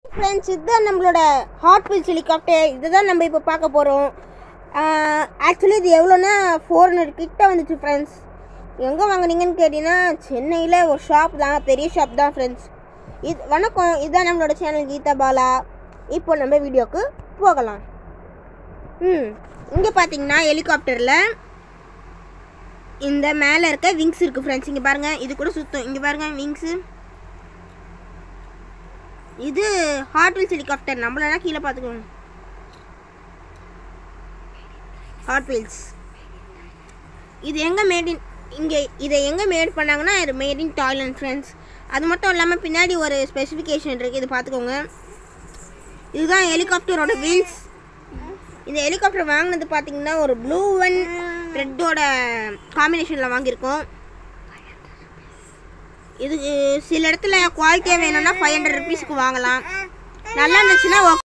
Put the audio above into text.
friends இதுதான் நம்மளோட hot wheels helicopter இதுதான் நம்ம இப்போ பார்க்க போகிறோம் ஆக்சுவலி இது எவ்வளோன்னா ஃபோர் ஹண்ட்ரட் கிட்ட வந்துச்சு ஃப்ரெண்ட்ஸ் எங்கே வாங்குனீங்கன்னு கேட்டிங்கன்னா சென்னையில் ஒரு ஷாப் தான் பெரிய ஷாப் தான் ஃப்ரெண்ட்ஸ் இது வணக்கம் இதுதான் நம்மளோட சேனல் கீதா பாலா இப்போ நம்ம வீடியோக்கு போகலாம் ம் இங்கே பார்த்தீங்கன்னா ஹெலிகாப்டரில் இந்த மேலே இருக்க விங்ஸ் இருக்குது ஃப்ரெண்ட்ஸ் இங்கே பாருங்கள் இது கூட சுத்தம் இங்கே பாருங்கள் விங்ஸு இது ஹாட் வீல்ஸ் ஹெலிகாப்டர் நம்மளனா கீழே பார்த்துக்கணும் ஹாட் வீல்ஸ் இது எங்கே மேட் இன் இங்கே இதை எங்கே மேட் பண்ணாங்கன்னா இது மேட் இன் டாய்லண்ட் ஃப்ரெண்ட்ஸ் அது மட்டும் இல்லாமல் பின்னாடி ஒரு ஸ்பெசிஃபிகேஷன் இருக்குது இது பார்த்துக்கோங்க இதுதான் ஹெலிகாப்டரோட வீல்ஸ் இந்த ஹெலிகாப்டர் வாங்கினது பார்த்தீங்கன்னா ஒரு ப்ளூ அண்ட் ரெட்டோட காம்பினேஷனில் வாங்கியிருக்கோம் இது சில இடத்துல குவாலிட்டியாக வேணும்னா ஃபைவ் ஹண்ட்ரட் ருபீஸ்க்கு வாங்கலாம் நல்லா இருந்துச்சுன்னா